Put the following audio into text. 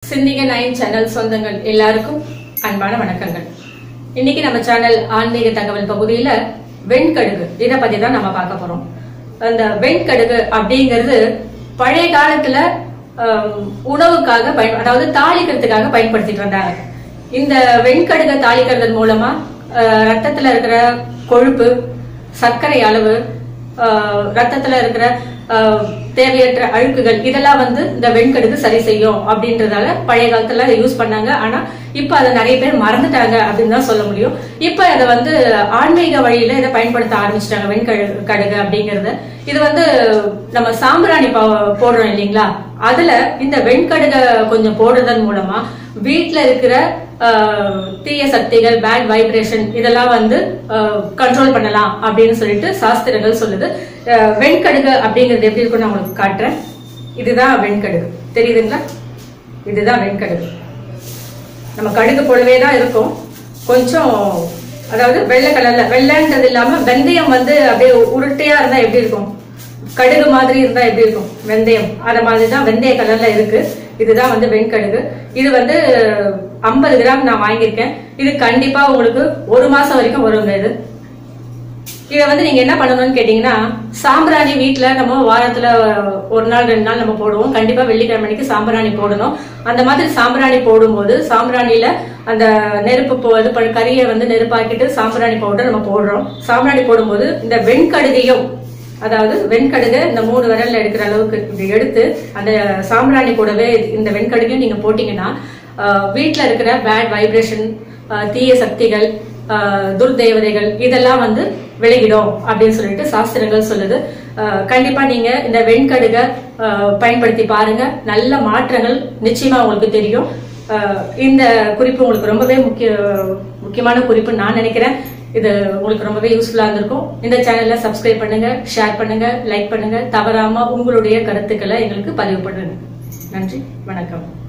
சிந்திக nine channel சொந்தங்கள் எல்லாருக்கும் அன்பான வணக்கங்கள் இன்னைக்கு நம்ம சேனல் ஆன்மீக தகவல் பகுதியில வெண்கடுகு இதை பத்தி தான் நம்ம பார்க்க போறோம் அந்த வெண்கடுகு அப்படிங்கிறது பழைய காலத்துல ஆம், உணவுக்காக பயன் அதாவது தாளிக்கிறதுக்காக பயன்படுத்திட்டு வந்தாங்க இந்த வெண்கடுகை தாளிக்கிறதன் மூலமா ஆஹ், ரத்தத்துல இருக்கிற கொழுப்பு சர்க்கரை அளவு ஆஹ், ரத்தத்துல இருக்கிற ஆஹ், தேவையற்ற அழுக்குகள் இதெல்லாம் வந்து இந்த வெண்கடுகு சரி செய்யும் அப்படின்றதால பழைய காலத்துல அதை யூஸ் பண்ணாங்க ஆனா இப்ப அதை நிறைய பேர் மறந்துட்டாங்க அப்படின்னு தான் சொல்ல முடியும் இப்ப அதை வந்து ஆன்மீக வழியில இதை பயன்படுத்த ஆரம்பிச்சிட்டாங்க வெண்கடுகு கடுகு அப்படிங்கறது இது வந்து நம்ம சாம்பிராணி பா- போடுறோம் இல்லைங்களா அதுல இந்த வெண்கடுகை கொஞ்சம் போடுறதன் மூலமா வீட்ல இருக்கிற ஆஹ், தீய சக்திகள் பேட் வைப்ரேஷன் இதெல்லாம் வந்து கண்ட்ரோல் பண்ணலாம் அப்படின்னு சொல்லிட்டு சாஸ்திரங்கள் சொல்லுது ஆஹ், வெண்கடுகு அப்படிங்கிறது எப்படி இருக்கும்னு நான் உங்களுக்கு காட்டுறேன் இதுதான் வெண்கடுகு தெரியுதுங்களா இதுதான் வெண்கடுகு நம்ம கடுகு போலவே தான் இருக்கும் கொஞ்சம் அதாவது வெள்ளை கலர்ல வெள்ளைன்றது இல்லாம வெந்தயம் வந்து அப்படியே உருட்டையா இருந்தா எப்படி இருக்கும் கடுகு மாதிரி இருந்தா எப்படி இருக்கும் வெந்தயம் அத மாதிரி தான் வெந்தய கலர்ல இருக்கு இதுதான் வந்து வெண்கடுகு இது வந்து ஐம்பது கிராம் நான் வாங்கியிருக்கேன் இது கண்டிப்பா உங்களுக்கு ஒரு மாசம் வரைக்கும் வருங்க இது இதை வந்து நீங்க என்ன பண்ணணும்னு கேட்டீங்கன்னா சாம்பிராணி வீட்ல நம்ம வாரத்துல ஒரு நாள் ரெண்டு நாள் நம்ம போடுவோம் கண்டிப்பா வெள்ளிக்கிழமை அன்னைக்கு சாம்பிராணி போடணும் அந்த மாதிரி சாம்பிராணி போடும்போது சாம்பிராணியில அந்த நெருப்பு போ இது பண்ண கறியை வந்து நெருப்பாக்கிட்டு சாம்பிராணி பவுடர் நம்ம போடுறோம் சாம்பிராணி போடும்போது இந்த வெண்கடுகையும் அதாவது வெண்கடுகை இந்த மூணு விரல்ல எடுக்கிற அளவுக்கு இப்படி எடுத்து அந்த சாம்பிராணி கூடவே இந்த வெண்கடுகையும் நீங்க போட்டீங்கன்னா ஆஹ், வீட்ல இருக்கிற பேட் வைப்ரேஷன் தீய சக்திகள் ஆஹ், துர்தேவதைகள் இதெல்லாம் வந்து விலகிடும் அப்படின்னு சொல்லிட்டு சாஸ்திரங்கள் சொல்லுது ஆஹ், கண்டிப்பா நீங்க இந்த வெண்கடுகை ஆஹ், பயன்படுத்தி பாருங்க நல்ல மாற்றங்கள் நிச்சயமா உங்களுக்கு தெரியும் ஆஹ், இந்த குறிப்பு உங்களுக்கு ரொம்பவே முக்கிய முக்கியமான குறிப்பு நான் நினைக்கிறேன் இது உங்களுக்கு ரொம்பவே யூஸ்ஃபுல்லா இருந்திருக்கும் இந்த சேனல்ல சப்ஸ்கிரைப் பண்ணுங்க ஷேர் பண்ணுங்க லைக் பண்ணுங்க தவறாம உங்களுடைய கருத்துக்களை எங்களுக்கு பதிவு பண்ணுங்க நன்றி வணக்கம்